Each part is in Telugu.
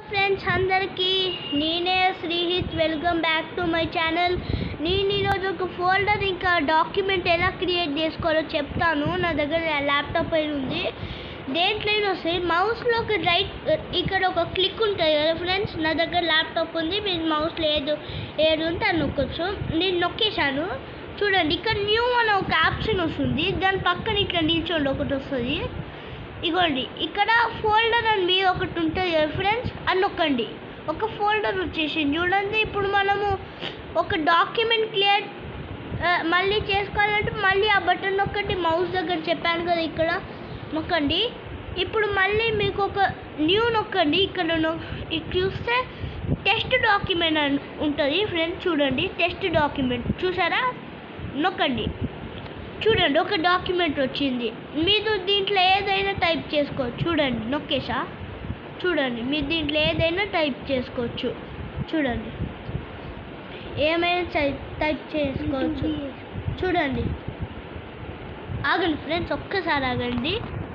ఫ్రెండ్స్ అందరికీ నేనే Srihith welcome back to my channel నేను ఈరోజు ఒక ఫోల్డర్ ఇంకా డాక్యుమెంట్ ఎలా క్రియేట్ చేసుకోవాలో చెప్తాను నా దగ్గర ల్యాప్టాప్ పైన ఉంది దేంట్లో వస్తాయి మౌస్లో ఒక రైట్ ఇక్కడ ఒక క్లిక్ ఉంటుంది కదా ఫ్రెండ్స్ నా దగ్గర ల్యాప్టాప్ ఉంది మీరు మౌస్లో ఏదో ఏది ఉంటే అది నొక్కొచ్చు నేను నొక్కేశాను చూడండి ఇక్కడ న్యూ అని ఒక ఆప్షన్ వస్తుంది దాని పక్కన ఇట్లా నిల్చోండి ఒకటి వస్తుంది ఇగోండి ఇక్కడ ఫోల్డర్ అని మీద ఒకటి ఉంటుంది కదా ఫ్రెండ్స్ అని నొక్కండి ఒక ఫోల్డర్ వచ్చేసింది చూడండి ఇప్పుడు మనము ఒక డాక్యుమెంట్ క్లియర్ మళ్ళీ చేసుకోవాలంటే మళ్ళీ ఆ బటన్ నొక్కండి మౌస్ దగ్గర చెప్పాను కదా ఇక్కడ నొక్కండి ఇప్పుడు మళ్ళీ మీకు ఒక న్యూ నొక్కండి ఇక్కడ నొ- ఇది చూస్తే టెస్ట్ డాక్యుమెంట్ అని ఉంటుంది ఫ్రెండ్స్ చూడండి టెస్ట్ డాక్యుమెంట్ చూసారా నొక్కండి చూడండి ఒక డాక్యుమెంట్ వచ్చింది మీరు దీంట్లో ఏదైనా టైప్ చేసుకోవచ్చు చూడండి నొక్కేసా చూడండి మీరు దీంట్లో ఏదైనా టైప్ చేసుకోవచ్చు చూడండి ఏమైనా టైప్ టైప్ చేసుకోవచ్చు చూడండి ఆగండి ఫ్రెండ్స్ ఒక్కసారి ఆగండి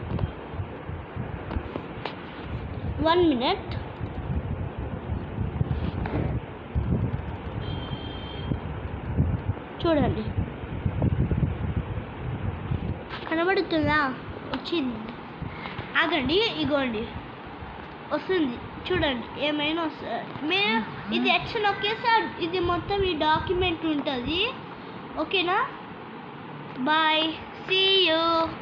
వన్ మినిట్ చూడండి కనబడుతుందా వచ్చింది ఆగండి ఇగోండి వస్తుంది చూడండి ఏమైనా వస్తుంది మీరు ఇది ఎక్స్ నొక్కేస్తే ఇది మొత్తం ఈ డాక్యుమెంట్ ఉంటుంది ఓకేనా బాయ్ సీ యూ